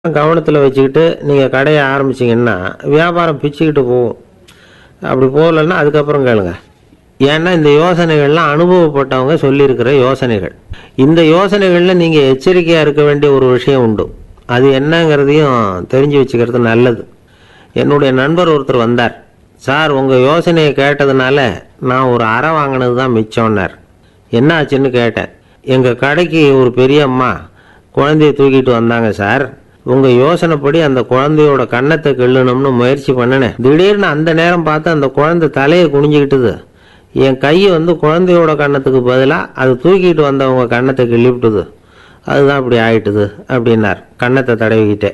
கவனத்தில் வச்சுக்கிட்டு நீங்கள் கடையை ஆரம்பிச்சீங்கன்னா வியாபாரம் பிச்சுக்கிட்டு போகும் அப்படி போகலன்னா அதுக்கப்புறம் கேளுங்க ஏன்னா இந்த யோசனைகள்லாம் அனுபவப்பட்டவங்க சொல்லியிருக்கிற யோசனைகள் இந்த யோசனைகளில் நீங்கள் எச்சரிக்கையாக இருக்க வேண்டிய ஒரு விஷயம் உண்டு அது என்னங்கிறதையும் தெரிஞ்சு வச்சுக்கிறது நல்லது என்னுடைய நண்பர் ஒருத்தர் வந்தார் சார் உங்கள் யோசனையை கேட்டதுனால நான் ஒரு அறை வாங்கினது தான் மிச்சம்னார் என்ன ஆச்சுன்னு கேட்டேன் எங்கள் கடைக்கு ஒரு பெரிய அம்மா குழந்தைய தூக்கிட்டு வந்தாங்க சார் உங்கள் யோசனைப்படி அந்த குழந்தையோட கன்னத்தை கிள்ளணும்னு முயற்சி பண்ணினேன் திடீர்னு அந்த நேரம் பார்த்து அந்த குழந்தை தலையை குனிஞ்சுக்கிட்டுது என் கை வந்து குழந்தையோட கன்னத்துக்கு பதிலாக அது தூக்கிட்டு வந்தவங்க கன்னத்தை கிள்ளிவிட்டுது அதுதான் இப்படி ஆயிட்டுது அப்படின்னார் கன்னத்தை தடவிக்கிட்டே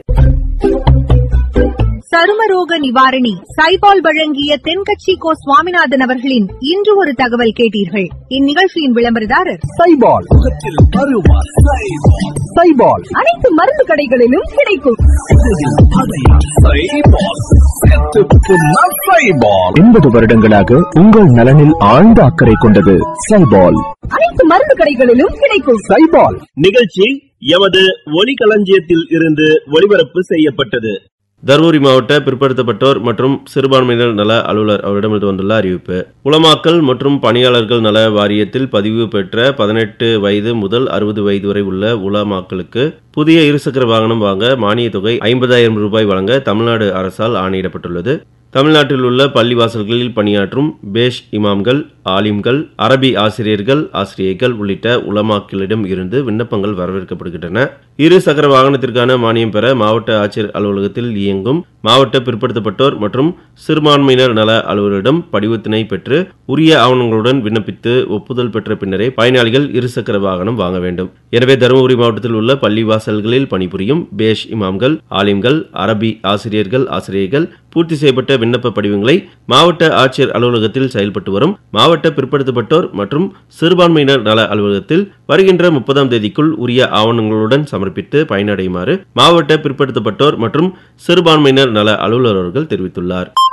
சருமரோக நிவாரணி சைபால் வழங்கிய தென்கட்சி கோ சுவாமிநாதன் அவர்களின் இன்று ஒரு தகவல் கேட்டீர்கள் இந்நிகழ்ச்சியின் விளம்பரதாரர் சைபால் முகத்தில் அருவா சைபால் அனைத்து மருந்து கடைகளிலும் கிடைக்கும் எண்பது வருடங்களாக உங்கள் நலனில் ஆழ்ந்த அக்கறை கொண்டது சைபால் அனைத்து மருந்து கடைகளிலும் கிடைக்கும் சைபால் நிகழ்ச்சி எமது ஒலிகளஞ்சியத்தில் இருந்து ஒளிபரப்பு செய்யப்பட்டது தருமபுரி மாவட்ட பிற்படுத்தப்பட்டோர் மற்றும் சிறுபான்மையினர் நல அலுவலர் அவரிடமிருந்து வந்துள்ள அறிவிப்பு உலமாக்கல் மற்றும் பணியாளர்கள் நல வாரியத்தில் பதிவு பெற்ற பதினெட்டு வயது முதல் அறுபது வயது வரை உள்ள உலமாக்களுக்கு புதிய இருசக்கர வாகனம் வாங்க மானியத் தொகை ஐம்பதாயிரம் ரூபாய் வழங்க தமிழ்நாடு அரசால் ஆணையிடப்பட்டுள்ளது தமிழ்நாட்டில் உள்ள பள்ளிவாசல்களில் பணியாற்றும் பேஷ் இமாம்கள் ஆலிம்கள் அரபி ஆசிரியர்கள் ஆசிரியைகள் உள்ளிட்ட உலமாக்களிடம் இருந்து விண்ணப்பங்கள் வரவேற்கப்படுகின்றன இரு சக்கர வாகனத்திற்கான மானியம் பெற மாவட்ட ஆட்சியர் அலுவலகத்தில் இயங்கும் மாவட்ட பிற்படுத்தப்பட்டோர் மற்றும் சிறுபான்மையினர் நல அலுவலரிடம் படிவத்தினை பெற்று உரிய ஆவணங்களுடன் விண்ணப்பித்து ஒப்புதல் பெற்ற பின்னரே பயனாளிகள் இருசக்கர வாகனம் வாங்க வேண்டும் எனவே தருமபுரி மாவட்டத்தில் உள்ள பள்ளிவாசல்களில் பணிபுரியும் பேஷ் இமாம்கள் ஆலிம்கள் அரபி ஆசிரியர்கள் ஆசிரியைகள் பூர்த்தி செய்யப்பட்ட விண்ணப்ப படிவங்களை மாவட்ட ஆட்சியர் அலுவலகத்தில் செயல்பட்டு வரும் மாவட்ட பிற்படுத்தப்பட்டோர் மற்றும் சிறுபான்மையினர் நல அலுவலகத்தில் வருகின்ற முப்பதாம் தேதிக்குள் உரிய ஆவணங்களுடன் சமர்ப்பித்து பயனடையுமாறு மாவட்ட பிற்படுத்தப்பட்டோர் மற்றும் சிறுபான்மையினர் நல அலுவலர் அவர்கள் தெரிவித்துள்ளார்